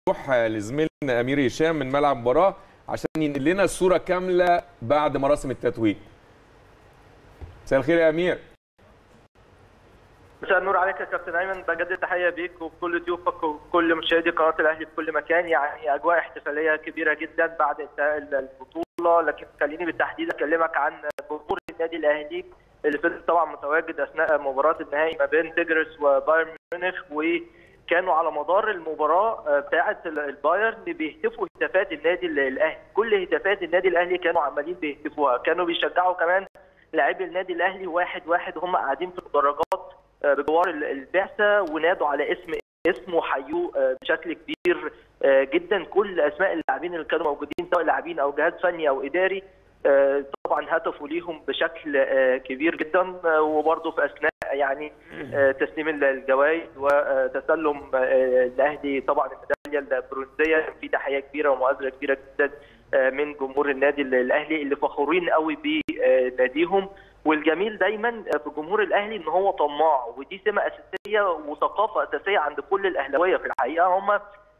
نروح لزميلنا امير هشام من ملعب المباراه عشان ينقل لنا الصوره كامله بعد مراسم التتويج مساء الخير يا امير مساء النور عليك يا كابتن ايمن بجدد تحيه بيك وبكل ضيوفك وكل مشاهدي قناه الاهلي في كل مكان يعني اجواء احتفاليه كبيره جدا بعد انتهاء البطوله لكن خليني بالتحديد اكلمك عن جمهور النادي الاهلي اللي فضل طبعا متواجد اثناء مباراه النهائي ما بين تيجرس وبايرن ميونخ وكانوا على مدار المباراه بتاعه البايرن بيهتفوا هتافات النادي الاهلي كل هتافات النادي الاهلي كانوا عمالين بيهتفوها كانوا بيشجعوا كمان لاعبي النادي الاهلي واحد واحد هم قاعدين في المدرجات بجوار البعثه ونادوا على اسم اسمه وحيوه بشكل كبير جدا كل اسماء اللاعبين اللي كانوا موجودين سواء لاعبين او جهاز فني او اداري طبعا هتفوا ليهم بشكل كبير جدا وبرضه في اثناء يعني تسليم الجوائز وتسلم الاهلي طبعا الميداليه البرونزيه في تحيه كبيره ومؤازره كبيره جدا من جمهور النادي الاهلي اللي فخورين قوي بناديهم والجميل دايما في جمهور الاهلي ان هو طماع ودي سمه اساسيه وثقافه اساسيه عند كل الاهلاويه في الحقيقه هم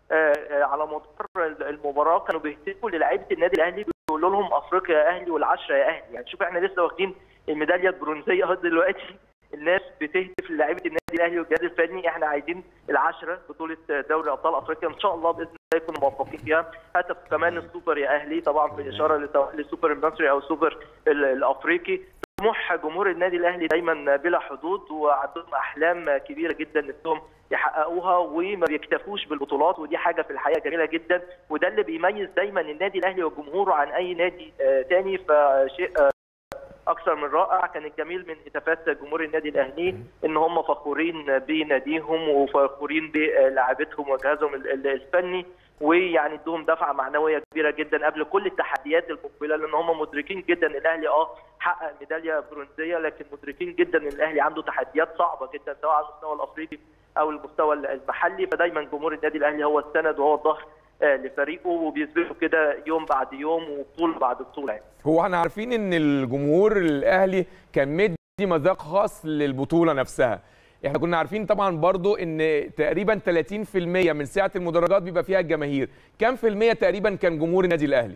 على مدار المباراه كانوا بيهتفوا للاعيبه النادي الاهلي بيقولوا لهم افريقيا يا اهلي والعشره يا اهلي يعني شوف احنا لسه واخدين الميداليه البرونزيه اهو دلوقتي الناس بتهتف للاعيبه النادي الاهلي والجهاز الفني احنا عايزين العشره بطوله دوري ابطال افريقيا ان شاء الله باذن الله يكونوا موفقين فيها هتف كمان السوبر يا اهلي طبعا في اشاره للسوبر المصري او السوبر الافريقي طموح جمهور النادي الاهلي دايما بلا حدود وعندهم احلام كبيره جدا نفسهم يحققوها وما بيكتفوش بالبطولات ودي حاجه في الحقيقه جميله جدا وده اللي بيميز دايما النادي الاهلي وجمهوره عن اي نادي تاني فشيء اكثر من رائع كان الجميل من هتافات جمهور النادي الاهلي ان هم فخورين بناديهم وفخورين بلاعبتهم وجهازهم الفني ويعني ادوهم دفعه معنويه كبيره جدا قبل كل التحديات المقبله لان هم مدركين جدا الاهلي اه حقق ميداليه برونزيه لكن مدركين جدا ان الاهلي عنده تحديات صعبه جدا سواء على المستوى الافريقي او المستوى المحلي فدايما جمهور النادي الاهلي هو السند وهو الظهر لفريقه وبيثبتوا كده يوم بعد يوم وبطوله بعد بطوله يعني. هو احنا عارفين ان الجمهور الاهلي كان مدي مذاق خاص للبطوله نفسها احنا كنا عارفين طبعا برضو ان تقريبا 30% من سعه المدرجات بيبقى فيها الجماهير كم في المية تقريبا كان جمهور النادي الاهلي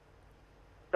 28%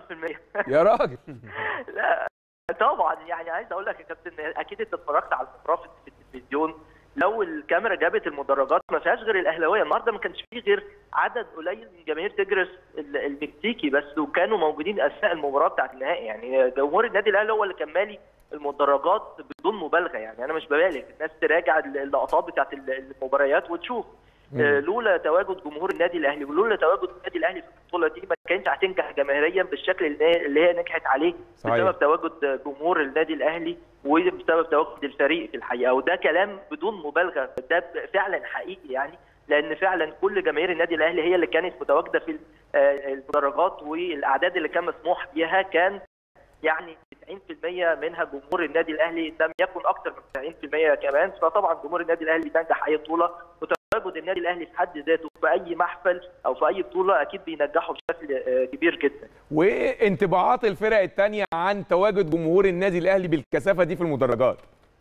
يا راجل لا طبعا يعني عايز اقول لك يا كابتن اكيد انت اتفرجت على المباراه في التلفزيون لو الكاميرا جابت المدرجات ما فيهاش غير الاهلاويه النهارده ما كانش فيه غير عدد قليل من جماهير تجرس المكسيكي بس وكانوا موجودين اثناء المباراه بتاعت النهائي يعني جمهور النادي الاهلي هو اللي كان مالي المدرجات بدون مبالغه يعني انا مش ببالغ الناس تراجع اللقطات بتاعت المباريات وتشوف لولا تواجد جمهور النادي الاهلي ولولا تواجد النادي الاهلي في البطوله دي ما كانتش هتنجح جماهيريا بالشكل اللي هي نجحت عليه صحيح. بسبب تواجد جمهور النادي الاهلي وبسبب تواجد الفريق في الحقيقه وده كلام بدون مبالغه ده فعلا حقيقي يعني لان فعلا كل جماهير النادي الاهلي هي اللي كانت متواجده في المدرجات والاعداد اللي كان مسموح بها كان يعني 90% منها جمهور النادي الاهلي لم يكن اكثر من 90% كمان فطبعا جمهور النادي الاهلي بينجح اي بطوله وتواجد النادي الاهلي في حد ذاته في اي محفل او في اي بطوله اكيد بينجحه بشكل كبير جدا. وانطباعات الفرق الثانيه عن تواجد جمهور النادي الاهلي بالكثافه دي في المدرجات.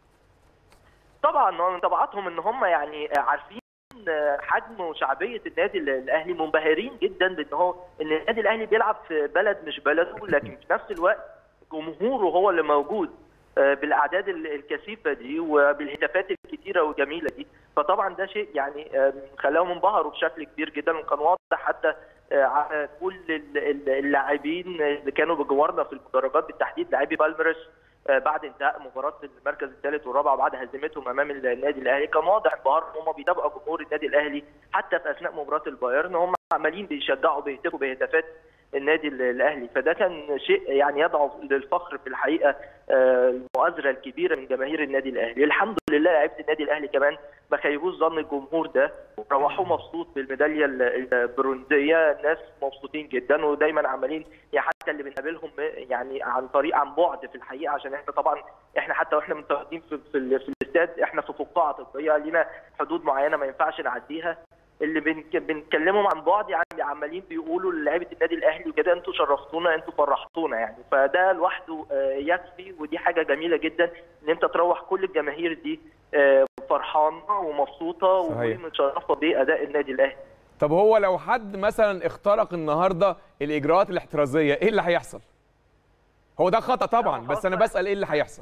طبعا انطباعاتهم ان هم يعني عارفين حجم وشعبيه النادي الاهلي منبهرين جدا بان هو ان النادي الاهلي بيلعب في بلد مش بلده لكن في نفس الوقت جمهوره هو اللي موجود بالاعداد الكثيفه دي وبالهتافات الكثيره والجميله دي فطبعا ده شيء يعني خلاهم انبهروا بشكل كبير جدا وكان واضح حتى على كل اللاعبين اللي كانوا بجوارنا في المدرجات بالتحديد لاعبي بالميرس بعد انتهاء مباراه المركز الثالث والرابع بعد هزيمتهم امام النادي الاهلي كان واضح انبهارهم هم بيتابعوا جمهور النادي الاهلي حتى في اثناء مباراه البايرن هم عمالين بيشجعوا بيهتفوا بهتافات النادي الاهلي فده كان شيء يعني يدعو للفخر في الحقيقه المؤازره الكبيره من جماهير النادي الاهلي الحمد لله لعيبه النادي الاهلي كمان ما خيبوش ظن الجمهور ده وروحوا مبسوط بالميداليه البرونزيه الناس مبسوطين جدا ودايما عمالين يعني حتى اللي بنقابلهم يعني عن طريق عن بعد في الحقيقه عشان احنا طبعا احنا حتى واحنا متواجدين في في, في الاستاد احنا في فقاعه طبيه لينا حدود معينه ما ينفعش نعديها اللي بنكلمهم عن بعد يعني عمالين بيقولوا للاعيبه النادي الاهلي وكده انتوا شرفتونا انتوا فرحتونا يعني فده لوحده يكفي ودي حاجه جميله جدا ان انت تروح كل الجماهير دي فرحانه ومبسوطه صحيح. ومتشرفه باداء النادي الاهلي طب هو لو حد مثلا اخترق النهارده الاجراءات الاحترازيه ايه اللي هيحصل هو ده خطا طبعا بس انا بسال ايه اللي هيحصل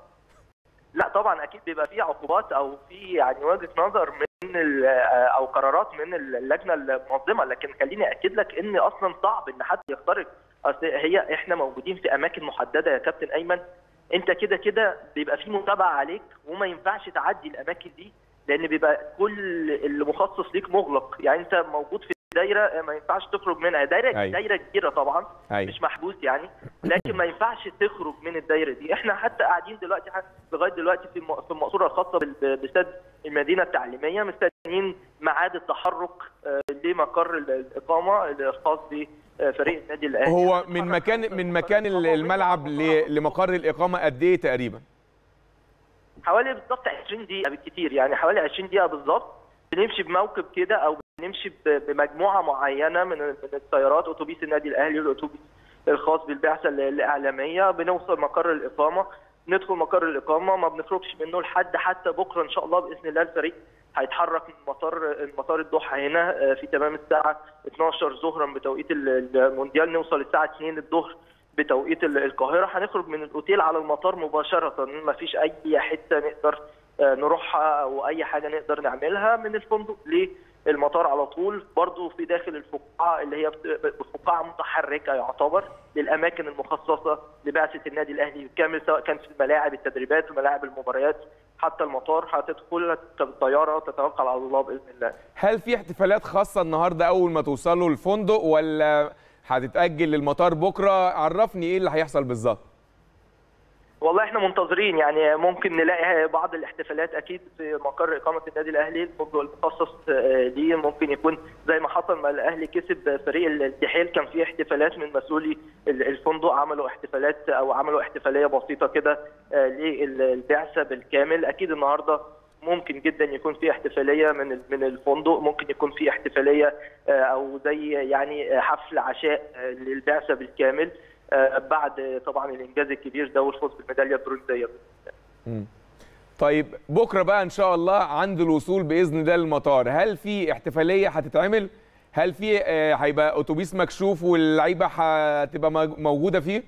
لا طبعا اكيد بيبقى في عقوبات او في يعني وجهه نظر من ال- او قرارات من اللجنه المنظمه لكن خليني اكد لك ان اصلا صعب ان حد يخترق اصل هي احنا موجودين في اماكن محدده يا كابتن ايمن انت كده كده بيبقى في متابعه عليك وما ينفعش تعدي الاماكن دي لان بيبقى كل اللي مخصص ليك مغلق يعني انت موجود في دايره ما ينفعش تخرج منها دايره أيوة. دايره كبيره طبعا أيوة. مش محبوس يعني لكن ما ينفعش تخرج من الدايره دي احنا حتى قاعدين دلوقتي ح- لغايه دلوقتي في الم- في المقصوره الخاصه بال- بسد المدينه التعليميه مستنيين ميعاد التحرك آه، لمقر ال- الاقامه الخاص بفريق النادي الاهلي هو من مكان من مكان الملعب ل- لمقر الاقامه قد ايه تقريبا حوالي بالظبط 20 دقيقه بالكثير يعني حوالي 20 دقيقه بالظبط بنمشي بموكب كده او بنمشي ب- بمجموعه معينه من من السيارات اتوبيس النادي الاهلي والاتوبيس الخاص بالبعثه ال- الاعلاميه بنوصل مقر الاقامه ندخل مقر الاقامه ما بنخرجش منه لحد حتى بكره ان شاء الله باذن الله الفريق هيتحرك من مطار المطار الضحى هنا آه، في تمام الساعه 12 ظهرا بتوقيت ال- المونديال نوصل الساعه 2 الظهر بتوقيت ال- القاهره هنخرج من الاوتيل على المطار مباشره ما فيش اي حته نقدر آه، نروحها او اي حاجه نقدر نعملها من الفندق للمطار على طول برضو في داخل الفقاعه اللي هي بت- فقاعه متحركه يعتبر للاماكن المخصصه لبعثه النادي الاهلي بالكامل سواء كان في الملاعب التدريبات وملاعب المباريات حتى المطار هتدخل الطياره تتوكل على الله باذن الله هل في احتفالات خاصه النهارده اول ما توصلوا الفندق ولا هتتاجل للمطار بكره عرفني ايه اللي هيحصل بالظبط والله احنا منتظرين يعني ممكن نلاقي بعض الاحتفالات اكيد في مقر اقامه النادي الاهلي الفندق المخصص آه، ليه ممكن يكون زي ما حصل ما الاهلي كسب فريق الدحيل كان في احتفالات من مسؤولي ال- الفندق عملوا احتفالات او عملوا احتفاليه بسيطه كده آه، للبعثه بالكامل اكيد النهارده ممكن جدا يكون في احتفاليه من ال- من الفندق ممكن يكون في احتفاليه آه، او زي يعني آه، حفل عشاء آه، للبعثه بالكامل آه، بعد طبعا الانجاز الكبير ده والفوز بالميداليه البرونزيه طيب بكره بقى ان شاء الله عند الوصول باذن الله للمطار هل في احتفاليه هتتعمل هل في آه، هيبقى اتوبيس مكشوف واللعيبه هتبقى مج- موجوده فيه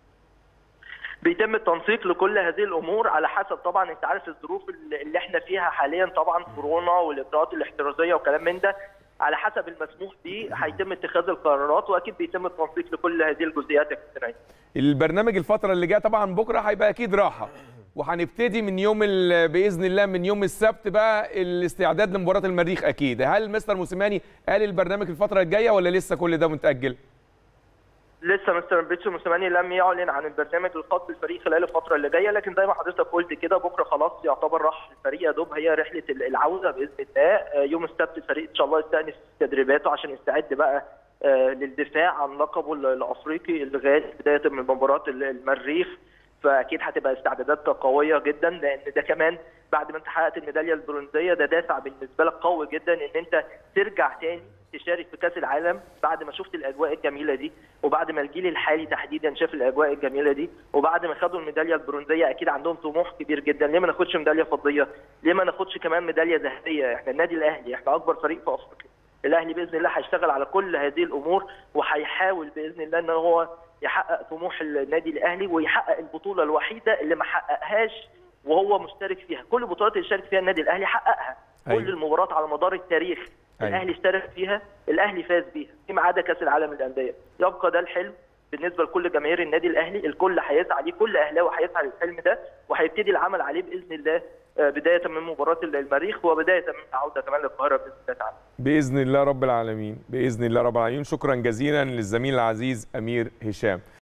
بيتم التنسيق لكل هذه الامور على حسب طبعا انت عارف الظروف اللي اللي احنا فيها حاليا طبعا كورونا والاجراءات الاحترازيه وكلام من ده على حسب المسموح به هيتم اتخاذ القرارات واكيد بيتم التنسيق لكل هذه الجزئيات يا كابتن أيمن. البرنامج الفتره اللي جايه طبعا بكره هيبقى اكيد راحه وهنبتدي من يوم ال- باذن الله من يوم السبت بقى الاستعداد لمباراه المريخ اكيد هل مستر موسيماني قال البرنامج الفتره الجايه ولا لسه كل ده متاجل لسه مستر بيتسو موسيماني لم يعلن عن البرنامج الخاص بالفريق خلال الفتره اللي جايه لكن زي ما حضرتك قلت كده بكره خلاص يعتبر راح الفريق يا دوب هي رحله العوده باذن الله آه، يوم السبت الفريق ان شاء الله يستأنف تدريباته عشان يستعد بقى آه، للدفاع عن لقبه ال- الافريقي الغالي بدايه من مباراه ال- المريخ فاكيد هتبقى استعدادات قويه جدا لان ده كمان بعد ما انت حققت الميداليه البرونزيه ده دافع بالنسبه لك قوي جدا ان انت ترجع تاني تشارك في كاس العالم بعد ما شفت الاجواء الجميله دي وبعد ما الجيل الحالي تحديدا شاف الاجواء الجميله دي وبعد ما خدوا الميداليه البرونزيه اكيد عندهم طموح كبير جدا ليه ما ناخدش ميداليه فضيه ليه ما ناخدش كمان ميداليه ذهبيه احنا النادي الاهلي احنا اكبر فريق في افريقيا الاهلي باذن الله هيشتغل على كل هذه الامور وهيحاول باذن الله ان هو يحقق طموح النادي الاهلي ويحقق البطوله الوحيده اللي ما حققهاش وهو مشترك فيها كل البطولات اللي شارك فيها النادي الاهلي حققها أيوة. كل المباريات على مدار التاريخ أيوة. الاهلي اشترك فيها الاهلي فاز بيها فيما عدا كاس العالم للانديه يبقى ده الحلم بالنسبه لكل جماهير النادي الاهلي الكل هيسعى ليه كل اهلاوي هيسعى للحلم ده وهيبتدي العمل عليه باذن الله آه، بدايه من مباراه المريخ وبدايه من العوده كمان للقاهره باذن الله تعالى باذن الله رب العالمين باذن الله رب العالمين شكرا جزيلا للزميل العزيز امير هشام